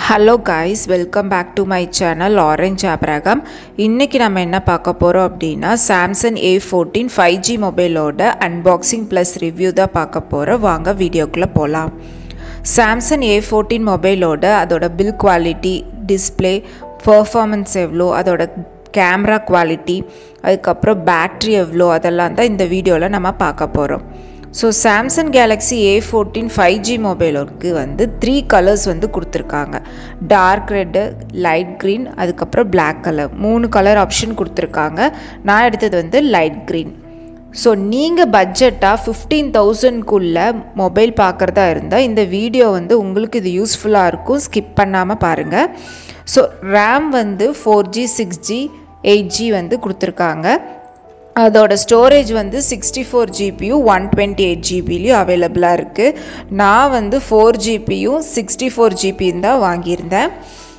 hello guys welcome back to my channel orange Abraham இன்றைக்கி நம்ம என்ன பார்க்க போகிறோம் அப்படின்னா Samsung A fourteen five G மொபைலோட அன்பாக்சிங் ப்ளஸ் ரிவ்யூ தான் பார்க்க போகிறோம் வாங்க வீடியோக்குள்ளே போகலாம் சாம்சங் ஏ ஃபோர்டீன் மொபைலோட அதோட பில் குவாலிட்டி டிஸ்பிளே பர்ஃபார்மன்ஸ் எவ்வளோ அதோட கேமரா குவாலிட்டி அதுக்கப்புறம் பேட்ரி எவ்வளோ அதெல்லாம் தான் இந்த வீடியோவில் நம்ம பார்க்க போகிறோம் so Samsung Galaxy A fourteen five G மொபைலுக்கு வந்து த்ரீ கலர்ஸ் வந்து கொடுத்துருக்காங்க டார்க் ரெட்டு லைட் க்ரீன் அதுக்கப்புறம் பிளாக் கலர் மூணு கலர் ஆப்ஷன் கொடுத்துருக்காங்க நான் எடுத்தது வந்து லைட் க்ரீன் ஸோ நீங்கள் பட்ஜெட்டாக ஃபிஃப்டீன் தௌசண்ட்குள்ளே மொபைல் பார்க்குறதா இருந்தால் இந்த வீடியோ வந்து உங்களுக்கு இது யூஸ்ஃபுல்லாக இருக்கும் ஸ்கிப் பண்ணாமல் பாருங்கள் ஸோ ரேம் வந்து four G six G eight G வந்து கொடுத்துருக்காங்க அதோட ஸ்டோரேஜ் வந்து சிக்ஸ்டி ஃபோர் ஜிபியும் ஒன் டுவெண்ட்டி எயிட் ஜிபிலையும் அவைலபிளாக இருக்குது நான் வந்து ஃபோர் ஜிபியும் சிக்ஸ்டி ஃபோர் ஜிபியும் தான் வாங்கியிருந்தேன்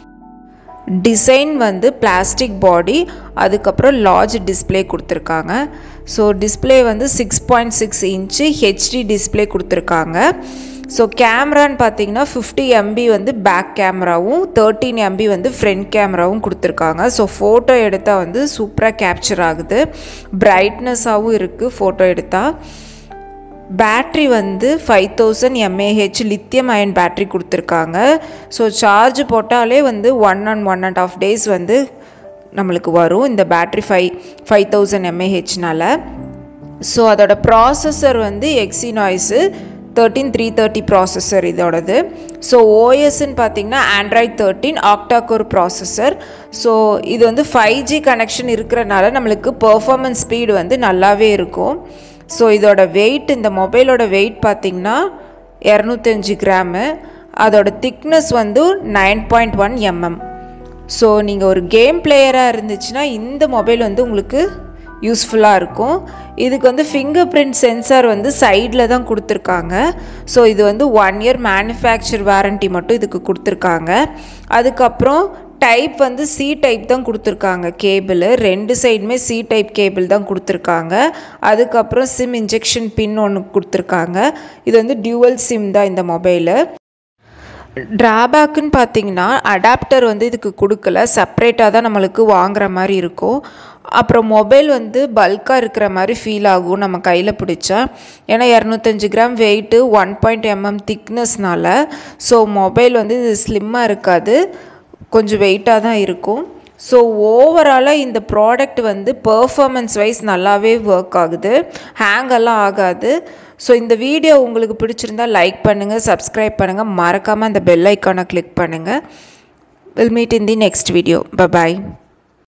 டிசைன் வந்து பிளாஸ்டிக் பாடி அதுக்கப்புறம் லார்ஜ் டிஸ்பிளே கொடுத்துருக்காங்க ஸோ டிஸ்பிளே வந்து six point six inch HD display கொடுத்துருக்காங்க ஸோ கேமரான்னு பார்த்தீங்கன்னா ஃபிஃப்டி எம்பி வந்து பேக் கேமராவும் தேர்ட்டீன் எம்பி வந்து ஃப்ரண்ட் கேமராவும் கொடுத்துருக்காங்க ஸோ ஃபோட்டோ எடுத்தால் வந்து சூப்பராக கேப்சர் ஆகுது பிரைட்னஸாகவும் இருக்குது ஃபோட்டோ எடுத்தால் பேட்ரி வந்து five thousand mAh lithium ion battery கொடுத்துருக்காங்க ஸோ சார்ஜ் போட்டாலே வந்து one and one and half days வந்து நம்மளுக்கு வரும் இந்த பேட்ரி ஃபைவ் ஃபைவ் தௌசண்ட் எம்ஏஹெச்னால ஸோ அதோட ப்ராசஸர் வந்து Exynos thirteen three thirty processor இதோடது ஸோ ஓஎஸ்ன்னு பார்த்தீங்கன்னா Android thirteen octa core processor so இது வந்து ஃபைவ் ஜி கனெக்ஷன் இருக்கிறனால நம்மளுக்கு பர்ஃபார்மன்ஸ் ஸ்பீடு வந்து நல்லாவே இருக்கும் ஸோ இதோட வெயிட் இந்த மொபைலோட வெயிட் பார்த்திங்கன்னா இரநூத்தஞ்சு கிராமு அதோட திக்னஸ் வந்து nine point one mm so நீங்கள் ஒரு கேம் பிளேயராக இருந்துச்சுன்னா இந்த மொபைல் வந்து உங்களுக்கு யூஸ்ஃபுல்லாக இருக்கும் இதுக்கு வந்து ஃபிங்கர் பிரிண்ட் சென்சார் வந்து சைடில் தான் கொடுத்துருக்காங்க ஸோ இது வந்து ஒன் இயர் மேனுஃபேக்சர் வாரண்ட்டி மட்டும் இதுக்கு கொடுத்துருக்காங்க அதுக்கப்புறம் டைப் வந்து சி டைப் தான் கொடுத்துருக்காங்க கேபிள் ரெண்டு சைடுமே சி டைப் கேபிள் தான் கொடுத்துருக்காங்க அதுக்கப்புறம் சிம் இன்ஜெக்ஷன் பின் ஒன்று கொடுத்துருக்காங்க இது வந்து டியூவல் சிம் தான் இந்த மொபைலு ட்ராபேக்குன்னு பார்த்தீங்கன்னா அடாப்டர் வந்து இதுக்கு கொடுக்கல செப்ரேட்டாக தான் நம்மளுக்கு வாங்குற மாதிரி இருக்கும் அப்புறம் மொபைல் வந்து பல்காக இருக்கிற மாதிரி ஃபீல் ஆகும் நம்ம கையில் பிடிச்சா ஏன்னா இரநூத்தஞ்சு gram weight one point mm திக்னஸ்னால ஸோ மொபைல் வந்து இது ஸ்லிம்மாக இருக்காது கொஞ்சம் வெயிட்டாக தான் இருக்கும் ஸோ ஓவராலாக இந்த ப்ராடக்ட் வந்து பர்ஃபாமன்ஸ் வைஸ் நல்லாவே ஒர்க் ஆகுது ஹேங்கெல்லாம் ஆகாது ஸோ இந்த வீடியோ உங்களுக்கு பிடிச்சிருந்தா லைக் பண்ணுங்கள் சப்ஸ்கிரைப் பண்ணுங்கள் மறக்காமல் அந்த பெல் ஐக்கானை கிளிக் பண்ணுங்கள் will meet in the next video bye bye